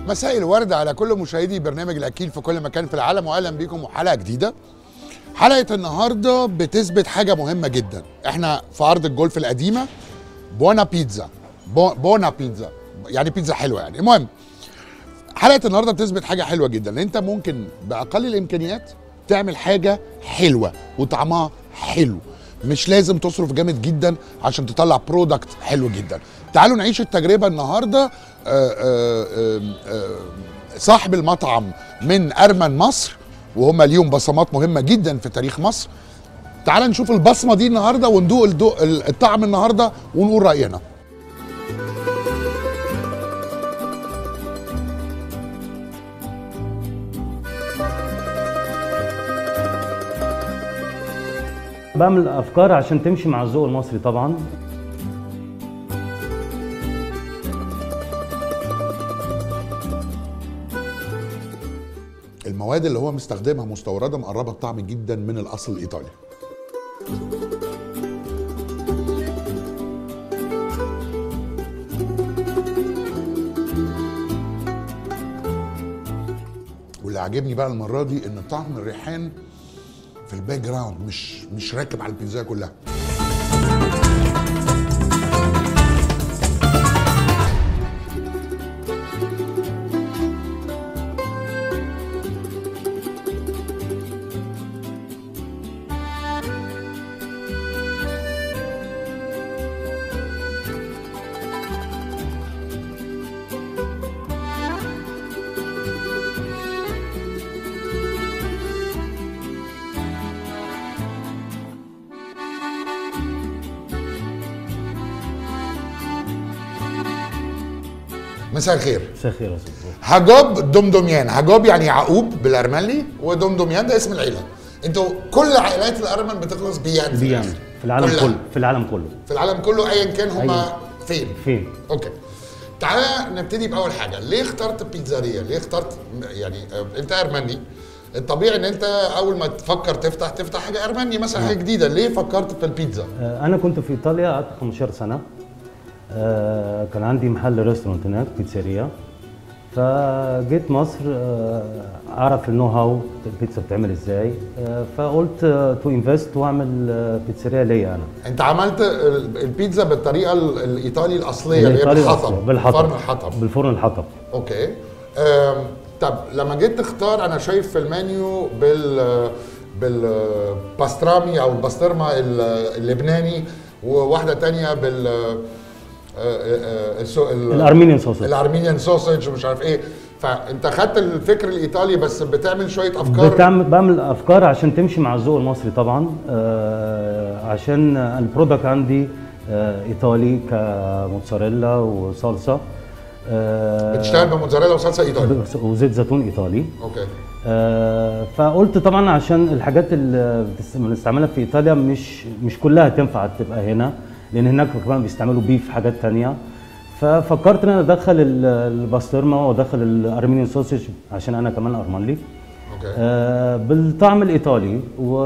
مساء الورد على كل مشاهدي برنامج الاكيل في كل مكان في العالم واهلا بيكم وحلقه جديده حلقه النهارده بتثبت حاجه مهمه جدا احنا في ارض الجولف القديمه بونا بيتزا بو بونا بيتزا يعني بيتزا حلوه يعني المهم حلقه النهارده بتثبت حاجه حلوه جدا ان انت ممكن باقل الامكانيات تعمل حاجه حلوه وطعمها حلو مش لازم تصرف جامد جدا عشان تطلع برودكت حلو جدا تعالوا نعيش التجربه النهارده آه، آه، آه، آه، صاحب المطعم من ارمن مصر وهم ليهم بصمات مهمه جدا في تاريخ مصر تعال نشوف البصمه دي النهارده وندوق الدو- الطعم النهارده ونقول راينا بعمل افكار عشان تمشي مع الذوق المصري طبعا المواد اللي هو مستخدمها مستورده مقربه الطعم جدا من الاصل الايطالي واللي عاجبني بقى المره دي ان طعم الريحان في الباك جراوند مش مش راكب على البيتزا كلها مساء الخير مساء الخير يا استاذ هجوب دمدميان هجوب يعني يعقوب بالارملي ودمدميان ده اسم العيله انتوا كل عائلات الارمن بتخلص بيان في بيان الآخر. في العالم كلها. كله في العالم كله في العالم كله ايا كان هم أيوة. فين فين اوكي تعالى نبتدي باول حاجه ليه اخترت بيتزاريا ليه اخترت يعني آه، انت ارمني الطبيعي ان انت اول ما تفكر تفتح تفتح حاجه ارمني مثلا حاجه جديده ليه فكرت في البيتزا آه، انا كنت في ايطاليا قعدت 15 سنه آه، كان عندي محل ريستورانت هناك بيتزاريا فجيت مصر آه، اعرف النو هاو البيتزا بتعمل ازاي آه، فقلت تو انفست واعمل آه، بيتزاريا ليا انا انت عملت ال- البيتزا بالطريقه ال- الايطالي الاصليه اللي هي الإيطالي بالحطب الأصلي، بالحطب فرن الحطب بالفرن الحطب اوكي أم، طب لما جيت تختار انا شايف في المنيو بال بالباسترامي او البسطرمه ال- اللبناني وواحده تانية بال آه، آه، السو- ال- الارمينيان صوص الارمينيان سوسج ومش عارف ايه فانت خدت الفكر الايطالي بس بتعمل شويه افكار بتعمل بعمل افكار عشان تمشي مع الذوق المصري طبعا آه، عشان البرودكت عندي آه، ايطالي كموتزاريلا وصلصه آه، بتشتغل بموتزاريلا وصلصه ايطالي بس- وزيت زيتون ايطالي اوكي آه، فقلت طبعا عشان الحاجات اللي بتس- بنستعملها في ايطاليا مش مش كلها تنفع تبقى هنا لان هناك كمان بيستعملوا بيف حاجات تانية ففكرت ان انا ادخل ال- الباسترما وادخل الارمينيان سوسج عشان انا كمان ارمنلي اوكي آه، بالطعم الايطالي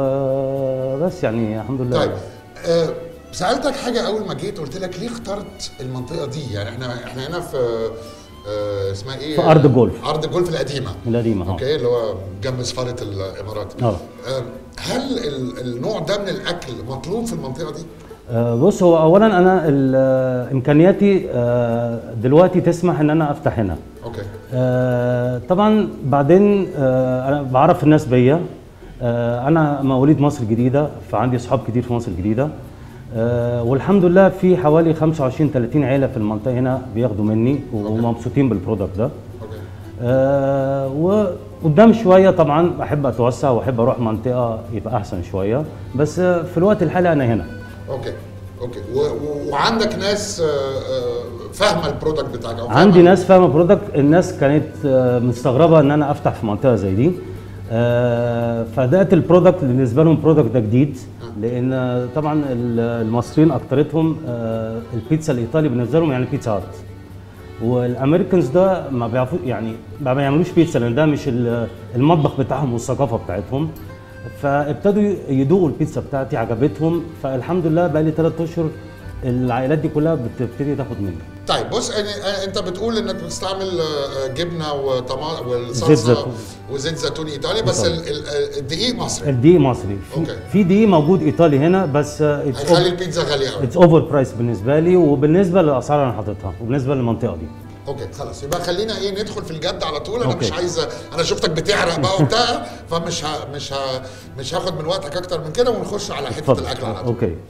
وبس يعني الحمد لله طيب آه، سالتك حاجه اول ما جيت قلت لك ليه اخترت المنطقه دي يعني احنا احنا هنا في آه، اسمها ايه في أرض الجولف. ارض الجولف القديمه القديمه اه اوكي اللي هو جنب سفاره الامارات اه آه، هل ال- النوع ده من الاكل مطلوب في المنطقه دي آه، بص هو اولا انا ال- آه، امكانياتي آه، دلوقتي تسمح ان انا افتح هنا اوكي آه، طبعا بعدين آه، انا بعرف الناس بيا آه، انا مواليد مصر الجديده فعندي اصحاب كتير في مصر الجديده آه، والحمد لله في حوالي 25 30 عيله في المنطقه هنا بياخدوا مني ومبسوطين بالبرودكت ده اوكي آه، وقدام شويه طبعا احب اتوسع واحب اروح منطقه يبقى احسن شويه بس آه، في الوقت الحالي انا هنا اوكي اوكي و- و- وعندك ناس آه، آه، فاهمه البرودكت بتاعك او فاهمة عندي ناس فاهمه برودكت الناس كانت آه، مستغربه ان انا افتح في منطقه زي دي آه، فدات البرودكت بالنسبه لهم برودكت ده جديد لان آه، طبعا ال- المصريين اكترتهم آه، البيتزا الايطالي بالنسبه لهم يعني بيتزا هات والامريكانز ده ما بيعرفوا يعني ما بيعملوش بيتزا لان ده مش ال- المطبخ بتاعهم والثقافه بتاعتهم فابتدوا يدوقوا البيتزا بتاعتي عجبتهم فالحمد لله بقى لي ثلاث اشهر العائلات دي كلها بتبتدي تاخد مني طيب بص يعني آه، انت بتقول انك بتستعمل آه، جبنه وطماطم زيت والصلصه زيتون. وزيت زيتون ايطالي بس إيطالي. ال- ال- الدقيق مصري الدقيق مصري أوكي. في, في دقيق موجود ايطالي هنا بس هيخلي البيتزا غاليه قوي اتس اوفر برايس بالنسبه لي وبالنسبه للاسعار اللي انا حاططها وبالنسبه للمنطقه دي اوكي خلاص يبقى خلينا ايه ندخل في الجد على طول انا أوكي. مش عايز انا شفتك بتعرق بقى وبتاع فمش ه... مش ه... مش هاخد من وقتك اكتر من كده ونخش على حته اتفضل الاكل على طول اوكي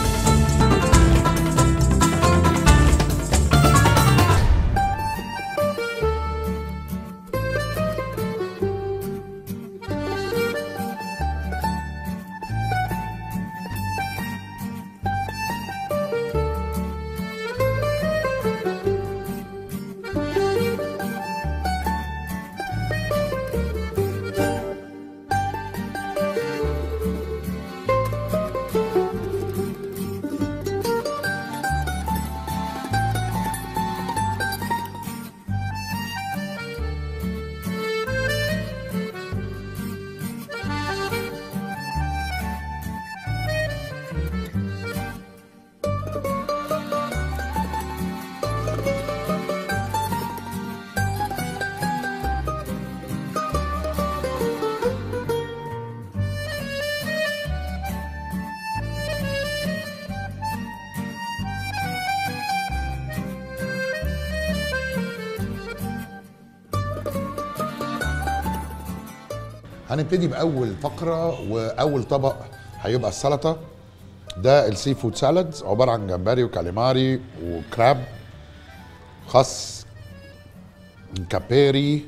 هنبتدي باول فقره واول طبق هيبقى السلطه ده السي فود سالاد عباره عن جمبري وكاليماري وكراب خس كابيري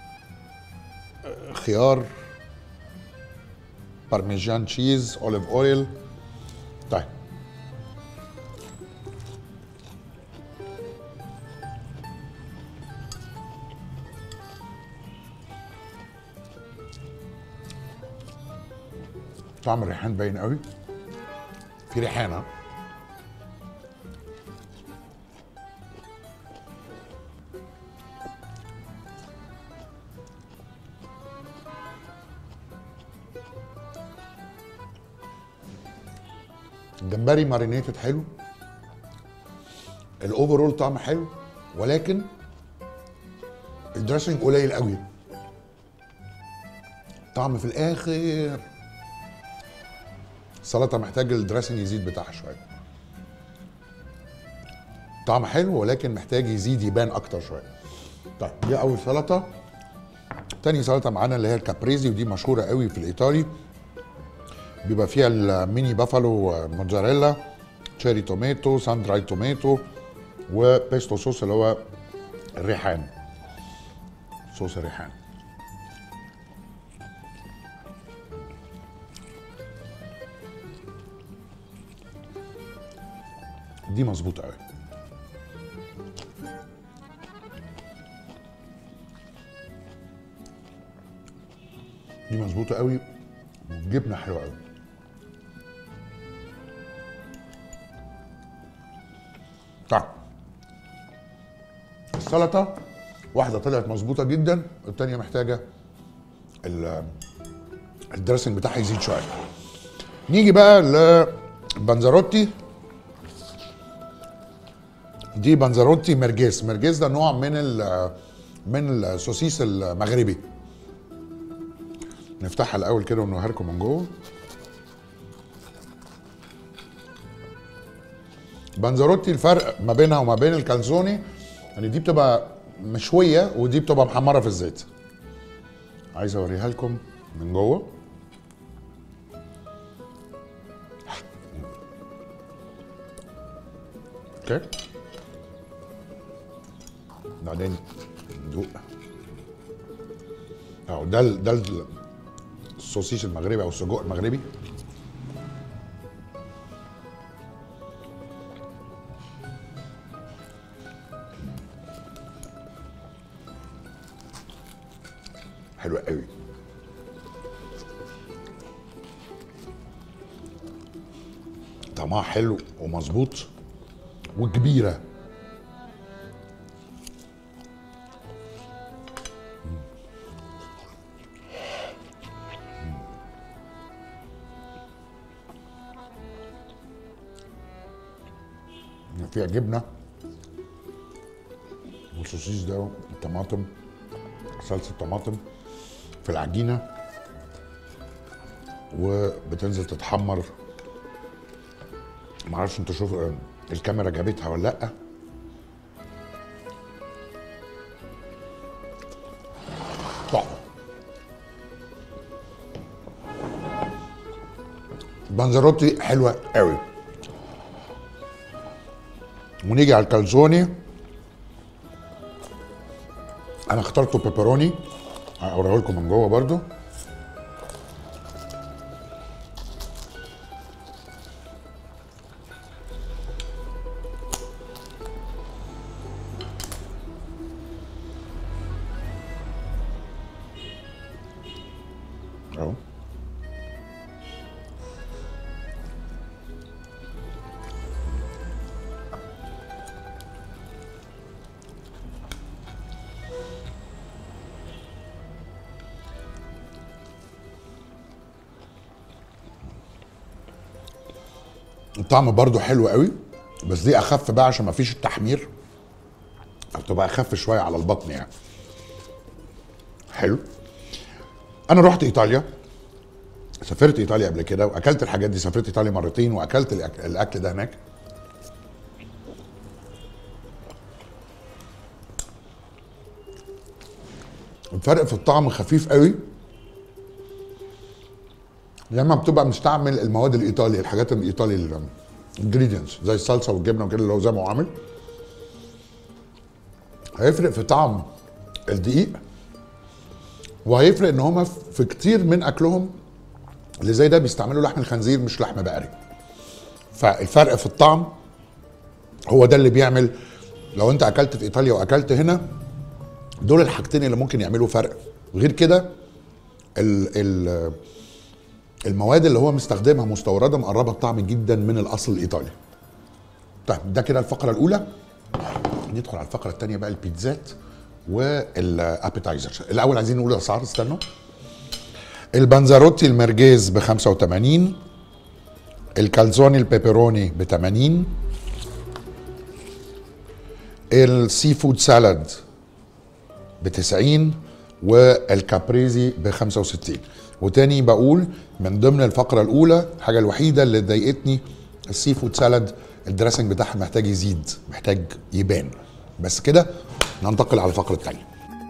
خيار بارميجان تشيز اوليف اويل طيب طعم الريحان باين قوي في ريحانه الجمبري مارينيتد حلو الاوفرول طعم حلو ولكن الدريسنج قليل قوي طعم في الاخر السلطه محتاج الدريسنج يزيد بتاعها شويه طعم حلو ولكن محتاج يزيد يبان اكتر شويه طيب دي اول سلطه تاني سلطه معانا اللي هي الكابريزي ودي مشهوره قوي في الايطالي بيبقى فيها الميني بافالو موتزاريلا تشيري توميتو سان دراي توميتو وبيستو صوص اللي هو الريحان صوص الريحان دي مظبوطه قوي دي مظبوطه قوي والجبنه حلوه قوي طيب السلطه واحده طلعت مظبوطه جدا التانيه محتاجه ال- الدريسنج بتاعها يزيد شويه نيجي بقى لبنزروتي دي بنزروتي مرجيس مرجيس ده نوع من ال من السوسيس المغربي نفتحها الاول كده ونوريها لكم من جوه بنزروتي الفرق ما بينها وما بين الكالزوني ان دي بتبقى مشويه ودي بتبقى محمره في الزيت عايز اوريها لكم من جوه اوكي بعدين ندوق اهو ده ال- ده ال- السوسيس المغربي او السجق المغربي حلو قوي طعمها حلو ومظبوط وكبيره فيها جبنه السوسيس ده الطماطم صلصه طماطم في العجينه وبتنزل تتحمر معرفش انت شوف الكاميرا جابتها ولا لا تحفه بنزروتي حلوه قوي ونيجي على الكالزوني انا اخترته بيبروني اوريه لكم من جوه برضو اهو الطعم برضو حلو قوي بس دي اخف بقى عشان ما فيش التحمير فبتبقى اخف شويه على البطن يعني حلو انا رحت ايطاليا سافرت ايطاليا قبل كده واكلت الحاجات دي سافرت ايطاليا مرتين واكلت الأك- الاكل ده هناك الفرق في الطعم خفيف قوي لما بتبقى مستعمل المواد الايطالي الحاجات الايطالي الانجريدينتس زي الصلصه والجبنه وكده اللي هو زي ما هو عامل هيفرق في طعم الدقيق وهيفرق ان هما في كتير من اكلهم اللي زي ده بيستعملوا لحم الخنزير مش لحم بقري فالفرق في الطعم هو ده اللي بيعمل لو انت اكلت في ايطاليا واكلت هنا دول الحاجتين اللي ممكن يعملوا فرق غير كده ال ال المواد اللي هو مستخدمها مستورده مقربه الطعم جدا من الاصل الايطالي طيب ده كده الفقره الاولى ندخل على الفقره الثانيه بقى البيتزات والابيتايزر الاول عايزين نقول الاسعار استنوا البنزاروتي المرجيز ب 85 الكالزوني البيبروني ب 80 السي فود سالاد ب 90 والكابريزي ب 65 وتاني بقول من ضمن الفقره الاولى الحاجه الوحيده اللي ضايقتني السي فود سالاد الدريسنج بتاعها محتاج يزيد محتاج يبان بس كده ننتقل على الفقره الثانيه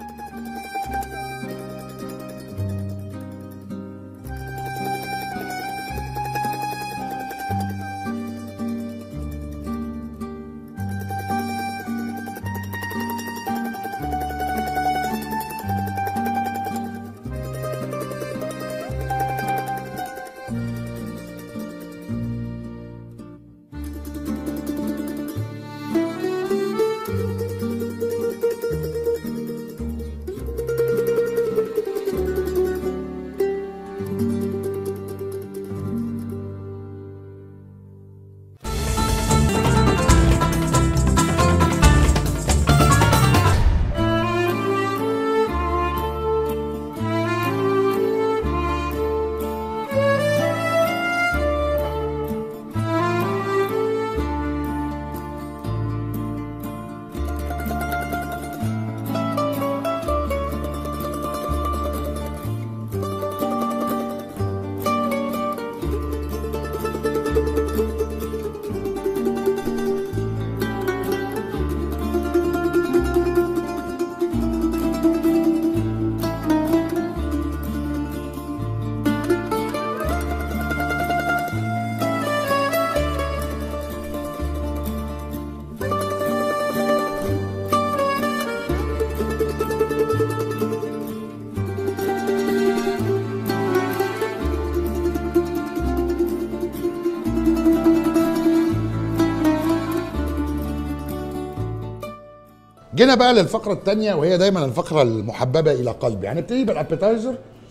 جينا بقى للفقره الثانيه وهي دايما الفقره المحببه الى قلبي هنبتدي بالابيتايزر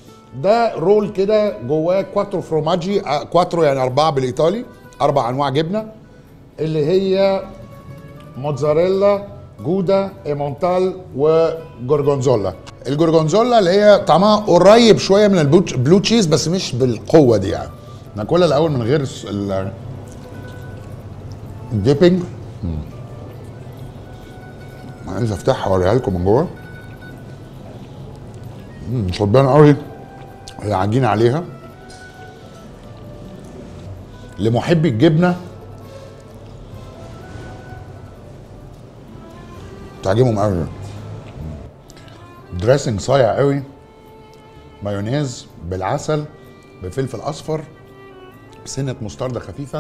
ده رول كده جواه كواترو فروماجي آه، كواترو يعني اربعه بالايطالي اربع انواع جبنه اللي هي موتزاريلا جودا ايمونتال وجورجونزولا الجورجونزولا اللي هي طعمها قريب شويه من البلو تشيز بس مش بالقوه دي يعني ناكلها الاول من غير الس- ال- الديبنج عايز افتحها واوريها لكم من جوه مم، صبان قوي العجينه عليها لمحبي الجبنه تعجبهم قوي دريسنج صايع قوي مايونيز بالعسل بفلفل اصفر بسنه مستردة خفيفه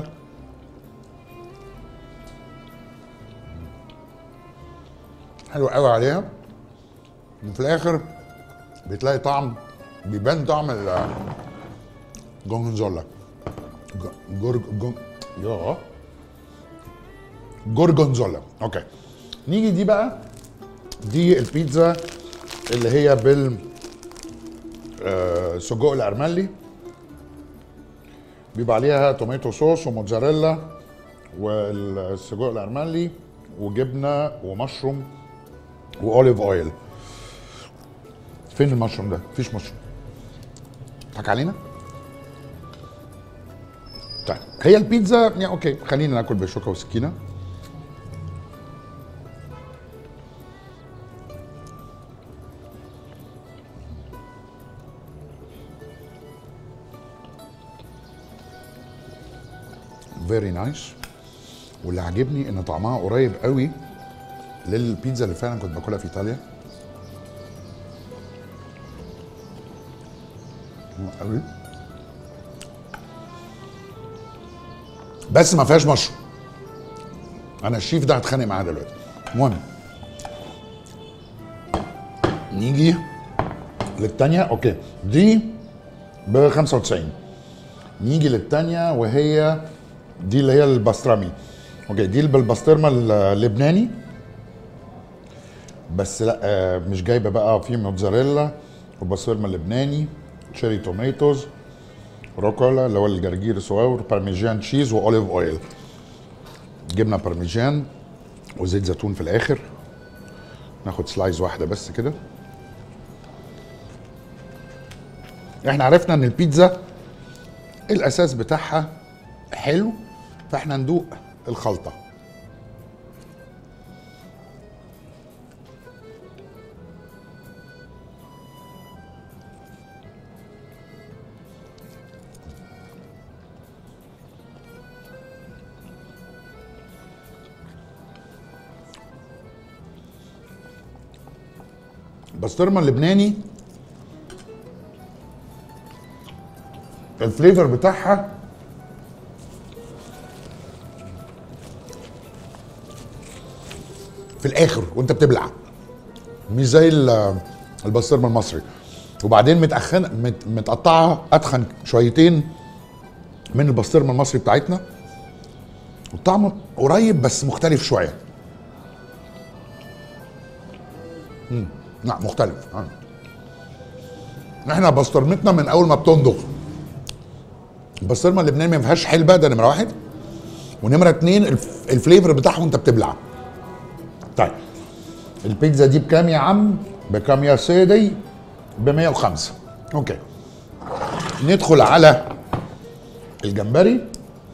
حلو قوي عليها وفي الاخر بتلاقي طعم بيبان طعم ال جورجونزولا ج- جورج جون ياه جورجونزولا اوكي نيجي دي بقى دي البيتزا اللي هي بال آه، سجق الارملي بيبقى عليها توميتو صوص وموتزاريلا والسجق الارملي وجبنه ومشروم واوليف اويل فين المشروم ده؟ مفيش مشروم تضحك علينا؟ طيب هي البيتزا يعني اوكي خلينا ناكل بشوكه وسكينه فيري نايس واللي عاجبني ان طعمها قريب قوي للبيتزا اللي فعلا كنت باكلها في ايطاليا قوي بس ما فيهاش مشروم انا الشيف ده هتخانق معاه دلوقتي المهم نيجي للتانية اوكي دي ب 95 نيجي للتانية وهي دي اللي هي الباسترامي اوكي دي اللي بالبسطرمه اللبناني بس لا آه، مش جايبه بقى في موتزاريلا وبسطرمه لبناني تشيري توميتوز روكولا اللي هو الجرجير الصغير بارميجان تشيز واوليف اويل جبنه بارميجان وزيت زيتون في الاخر ناخد سلايز واحده بس كده احنا عرفنا ان البيتزا الاساس بتاعها حلو فاحنا ندوق الخلطه البسطرمه اللبناني الفليفر بتاعها في الاخر وانت بتبلع مش زي ال- البسطرمه المصري وبعدين متأخن مت متقطعه اتخن شويتين من البسطرمه المصري بتاعتنا والطعم قريب بس مختلف شويه مم. لا مختلف آه. احنا بسطرمتنا من اول ما بتنضغ البسطرمه اللبناني ما فيهاش حلبه ده نمره واحد ونمره اتنين الف- الفليفر بتاعها وانت بتبلع طيب البيتزا دي بكام يا عم؟ بكام يا سيدي؟ ب 105 اوكي ندخل على الجمبري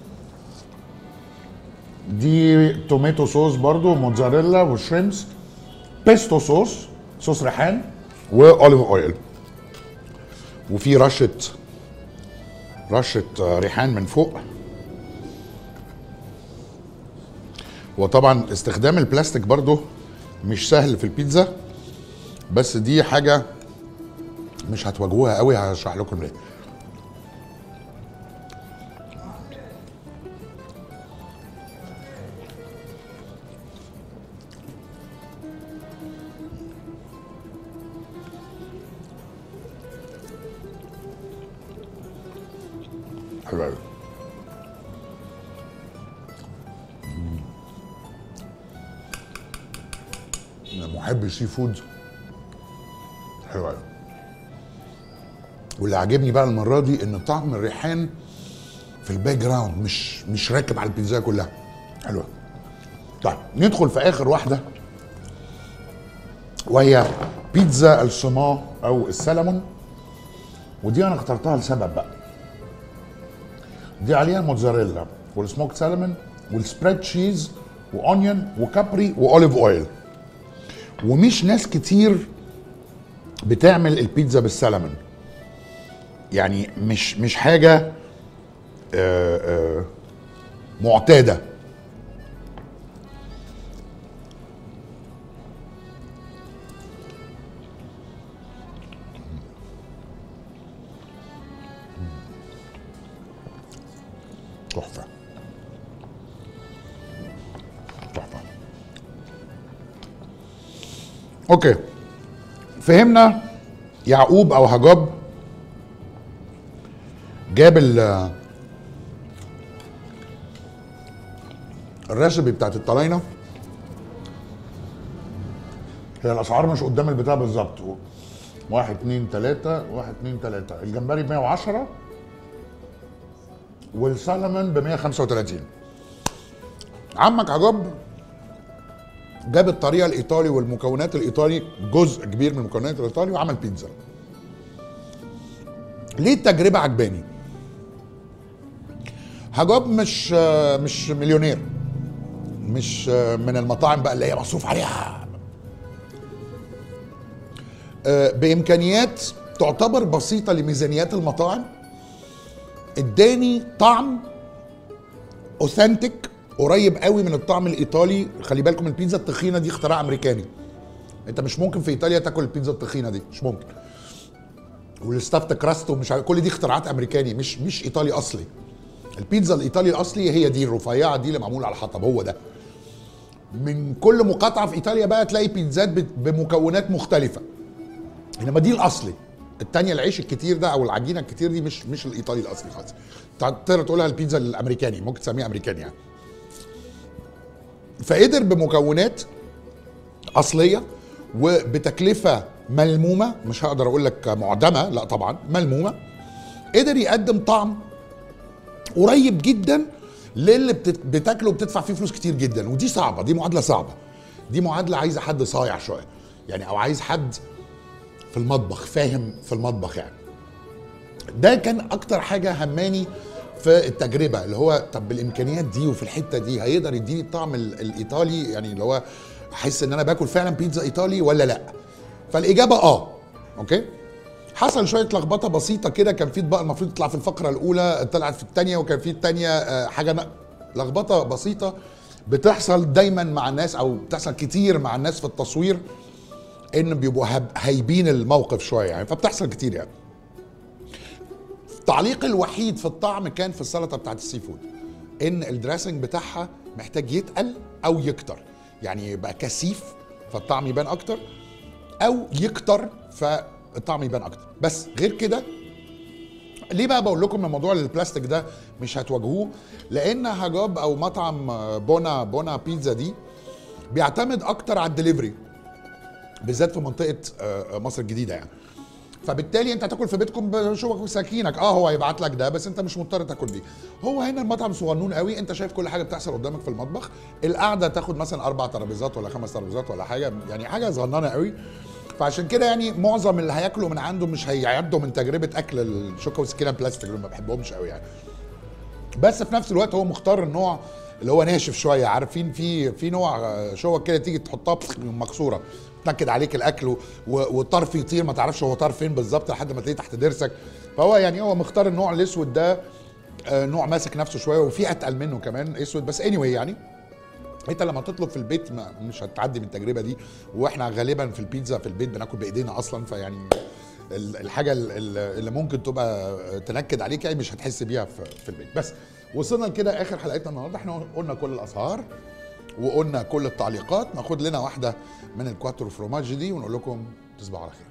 دي توميتو صوص برضو موتزاريلا وشريمس بيستو صوص صوص ريحان واوليف اويل وفي رشه رشه آه، ريحان من فوق وطبعا استخدام البلاستيك برضو مش سهل في البيتزا بس دي حاجه مش هتواجهوها قوي هشرح لكم ليه حلو قوي انا محب السي فود حلو قوي واللي عاجبني بقى المره دي ان طعم الريحان في الباك جراوند مش مش راكب على البيتزا كلها حلوه طيب ندخل في اخر واحده وهي بيتزا السما او السلمون ودي انا اخترتها لسبب بقى دي عليها الموتزاريلا والسموك سالمون والسبريد تشيز واونيون وكابري واوليف اويل ومش ناس كتير بتعمل البيتزا بالسلمون يعني مش مش حاجه آه، آه، معتاده تحفه تحفه اوكي فهمنا يعقوب او هجاب جاب ال الريسبي بتاعت الطلاينه هي الاسعار مش قدام البتاع بالظبط واحد اتنين تلاتة واحد اتنين تلاتة الجمبري ب 110 والسلمون ب 135 عمك عجب جاب الطريقه الايطالي والمكونات الايطالي جزء كبير من المكونات الايطالي وعمل بيتزا ليه التجربه عجباني هجاب مش مش مليونير مش من المطاعم بقى اللي هي مصروف عليها بامكانيات تعتبر بسيطه لميزانيات المطاعم اداني طعم اوثنتيك قريب قوي من الطعم الايطالي خلي بالكم البيتزا التخينه دي اختراع امريكاني انت مش ممكن في ايطاليا تاكل البيتزا التخينه دي مش ممكن والستافت كراست ومش عارف كل دي اختراعات امريكاني مش مش ايطالي اصلي البيتزا الايطالي الاصلي هي دي الرفيعه دي اللي معموله على الحطب هو ده من كل مقاطعه في ايطاليا بقى تلاقي بيتزات بمكونات مختلفه انما دي الاصلي التانية العيش الكتير ده او العجينه الكتير دي مش مش الايطالي الاصلي خالص تقدر تقولها البيتزا الامريكاني ممكن تسميها امريكاني يعني فقدر بمكونات اصليه وبتكلفه ملمومه مش هقدر اقول لك معدمه لا طبعا ملمومه قدر يقدم طعم قريب جدا للي بتاكله وبتدفع فيه فلوس كتير جدا ودي صعبه دي معادله صعبه دي معادله عايزه حد صايع شويه يعني او عايز حد في المطبخ فاهم في المطبخ يعني ده كان اكتر حاجه هماني في التجربه اللي هو طب بالامكانيات دي وفي الحته دي هيقدر يديني الطعم الايطالي يعني اللي هو احس ان انا باكل فعلا بيتزا ايطالي ولا لا فالاجابه اه اوكي حصل شويه لخبطه بسيطه كده كان في اطباق المفروض تطلع في الفقره الاولى طلعت في الثانيه وكان في الثانيه حاجه لخبطه بسيطه بتحصل دايما مع الناس او بتحصل كتير مع الناس في التصوير ان بيبقوا هايبين الموقف شويه يعني فبتحصل كتير يعني التعليق الوحيد في الطعم كان في السلطه بتاعت السي فود ان الدريسنج بتاعها محتاج يتقل او يكتر يعني يبقى كثيف فالطعم يبان اكتر او يكتر فالطعم يبان اكتر بس غير كده ليه بقى بقول لكم الموضوع البلاستيك ده مش هتواجهوه لان هجاب او مطعم بونا بونا بيتزا دي بيعتمد اكتر على الدليفري بالذات في منطقه مصر الجديده يعني فبالتالي انت هتاكل في بيتكم بشوكك وسكينك اه هو هيبعت لك ده بس انت مش مضطر تاكل بيه هو هنا المطعم صغنون قوي انت شايف كل حاجه بتحصل قدامك في المطبخ القعده تاخد مثلا اربع ترابيزات ولا خمس ترابيزات ولا حاجه يعني حاجه صغننه قوي فعشان كده يعني معظم اللي هياكلوا من عنده مش هيعدوا من تجربه اكل الشوكه والسكينه بلاستيك اللي ما بحبهمش قوي يعني بس في نفس الوقت هو مختار النوع اللي هو ناشف شويه عارفين في في نوع شوك كده تيجي تحطها مكسوره تنكد عليك الاكل والطرف يطير ما تعرفش هو طار فين بالظبط لحد ما تلاقيه تحت ضرسك فهو يعني هو مختار النوع الاسود ده نوع ماسك نفسه شويه وفي اتقل منه كمان اسود بس اني anyway يعني انت لما تطلب في البيت ما مش هتعدي من التجربه دي واحنا غالبا في البيتزا في البيت بناكل بايدينا اصلا فيعني الحاجه اللي ممكن تبقى تنكد عليك يعني مش هتحس بيها في البيت بس وصلنا لكده اخر حلقتنا النهارده احنا قلنا كل الاسعار وقلنا كل التعليقات ناخد لنا واحده من الكواترو فروماج دي ونقول لكم تصبحوا على خير